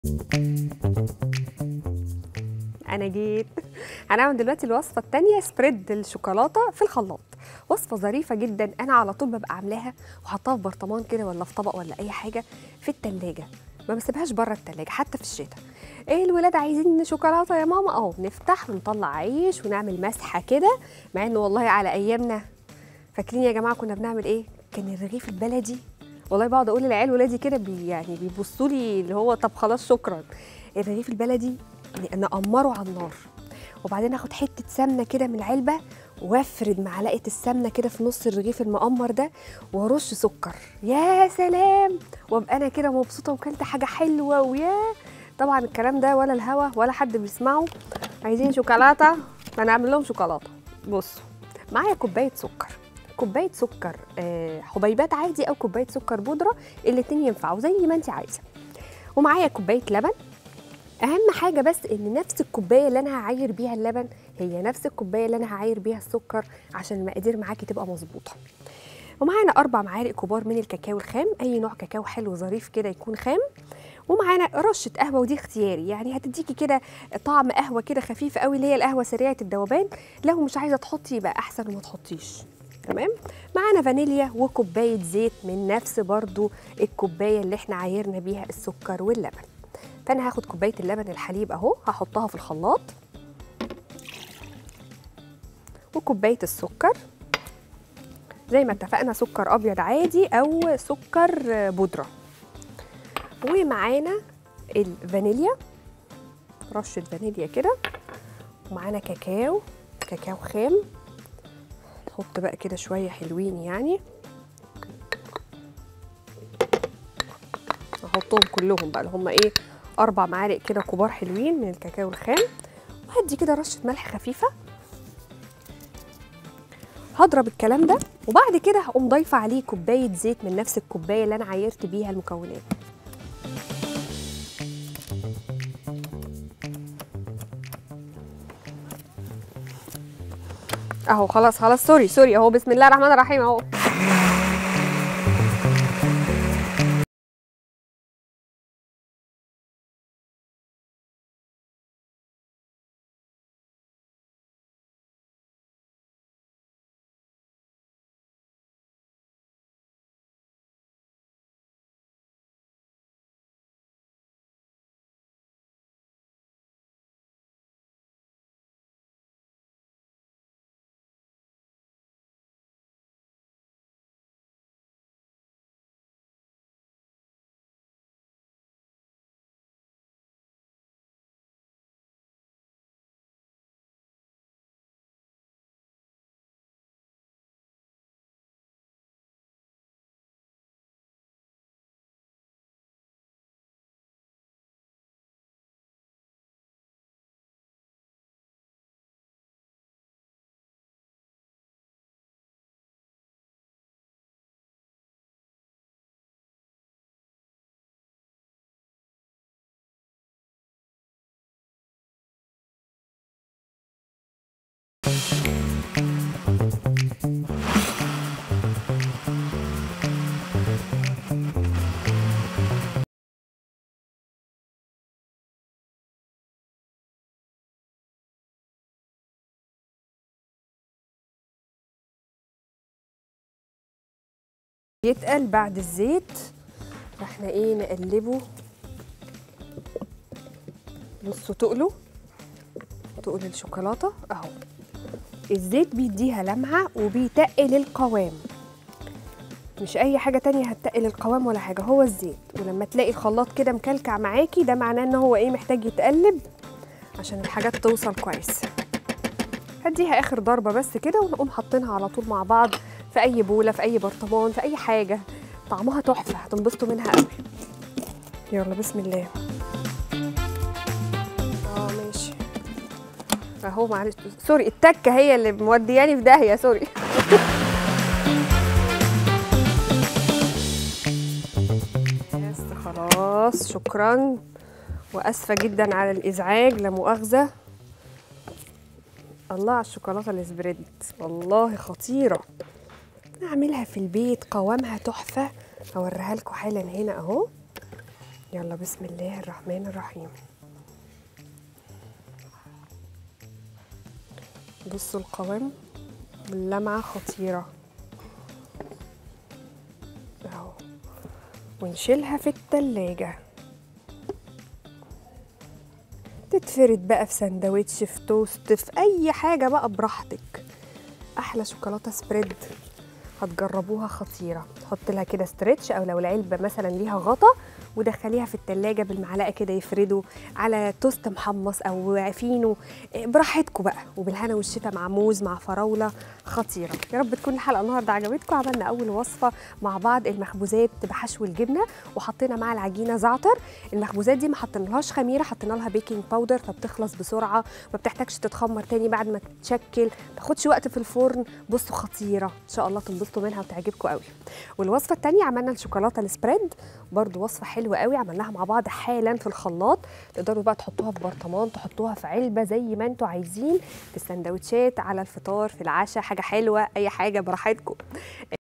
انا جيت هنعمل دلوقتي الوصفه الثانيه سبريد الشوكولاته في الخلاط وصفه ظريفه جدا انا على طول ببقى عاملاها وحطها في برطمان كده ولا في طبق ولا اي حاجه في التلاجة ما بسيبهاش بره التلاجة حتى في الشتاء ايه الولاد عايزين شوكولاته يا ماما اهو نفتح ونطلع عيش ونعمل مسحه كده مع انه والله على ايامنا فاكرين يا جماعه كنا بنعمل ايه كان الرغيف البلدي والله بقعد اقول للعيال ولادي كده بي يعني بيبصوا لي اللي هو طب خلاص شكرا الرغيف البلدي نقمره على النار وبعدين اخد حته سمنه كده من العلبه وافرد معلقه السمنه كده في نص الرغيف المقمر ده وارش سكر يا سلام وابقى انا كده مبسوطه وكلت حاجه حلوه ويا طبعا الكلام ده ولا الهوا ولا حد بيسمعه عايزين شوكولاته فنعمل لهم شوكولاته بصوا معايا كوبايه سكر كوبايه سكر آه، حبيبات عادي او كوبايه سكر بودره الاتنين ينفعوا زي ما انت عايزه ومعايا كوبايه لبن اهم حاجه بس ان نفس الكوبايه اللي انا هعاير بيها اللبن هي نفس الكوبايه اللي انا هعاير بيها السكر عشان المقادير معاكي تبقى مظبوطه ومعانا اربع معالق كبار من الكاكاو الخام اي نوع كاكاو حلو ظريف كده يكون خام ومعانا رشه قهوه ودي اختياري يعني هتديكي كده طعم قهوه كده خفيف قوي اللي هي القهوه سريعه الذوبان لو مش عايزه تحطي يبقى احسن وما تحطيش تمام معانا فانيليا وكوبايه زيت من نفس برضو الكوبايه اللي احنا عايرنا بيها السكر واللبن فانا هاخد كوبايه اللبن الحليب اهو هحطها في الخلاط وكوبايه السكر زي ما اتفقنا سكر ابيض عادي او سكر بودره ومعانا الفانيليا رشه فانيليا كده ومعانا كاكاو كاكاو خام نحط بقى كده شويه حلوين يعني احطهم كلهم بقى اللي هم ايه اربع معالق كده كبار حلوين من الكاكاو الخام وهدي كده رشه ملح خفيفه هضرب الكلام ده وبعد كده هقوم ضايفه عليه كوبايه زيت من نفس الكوبايه اللي انا عايرت بيها المكونات اهو خلاص خلاص سوري سوري اهو بسم الله الرحمن الرحيم اهو يتقل بعد الزيت فاحنا ايه نقلبه بصوا تقله تقل الشوكولاته اهو الزيت بيديها لمعه وبيتقل القوام مش اي حاجه تانية هتقل القوام ولا حاجه هو الزيت ولما تلاقي الخلاط كده مكلكع معاكي ده معناه ان هو ايه محتاج يتقلب عشان الحاجات توصل كويس هديها اخر ضربه بس كده ونقوم حاطينها على طول مع بعض في اي بوله في اي برطمان في اي حاجه طعمها تحفه هتنبسطوا منها قوي يلا بسم الله اه ماشي اهو معلش سوري التكه هي اللي مودياني في داهيه سوري بس خلاص شكرا واسفه جدا على الازعاج لا مؤاخذه الله على الشوكولاته الاسبريد والله خطيره نعملها في البيت قوامها تحفه هوريها لكم حالا هنا اهو يلا بسم الله الرحمن الرحيم بصوا القوام اللمعة خطيرة اهو ونشيلها في التلاجة تتفرد بقى في سندوتش في توست في اي حاجة بقى براحتك احلى شوكولاتة سبريد هتجربوها خطيرة تحط لها كده ستريتش او لو العلبة مثلا ليها غطا ودخليها في التلاجة بالمعلقة كده يفردوا على توست محمص أو فينو إيه، براحتكم بقى وبالهنا والشفا مع موز مع فراولة خطيرة يا رب تكون الحلقة النهاردة عجبتكم عملنا أول وصفة مع بعض المخبوزات بحشو الجبنة وحطينا مع العجينة زعتر المخبوزات دي ما حطينالهاش خميرة حطينا لها بيكنج باودر فبتخلص بسرعة ما بتحتاجش تتخمر تاني بعد ما تتشكل ما تاخدش وقت في الفرن بصوا خطيرة إن شاء الله تنبسطوا منها وتعجبكم قوي والوصفة التانية عملنا الشوكولاتة السبريد برضو وصفة حلوة قوي عملناها مع بعض حالا في الخلاط تقدروا بقى تحطوها في برطمان تحطوها في علبة زي ما انتوا عايزين في السندوتشات على الفطار في العشاء حاجة حلوة أي حاجة براحتكم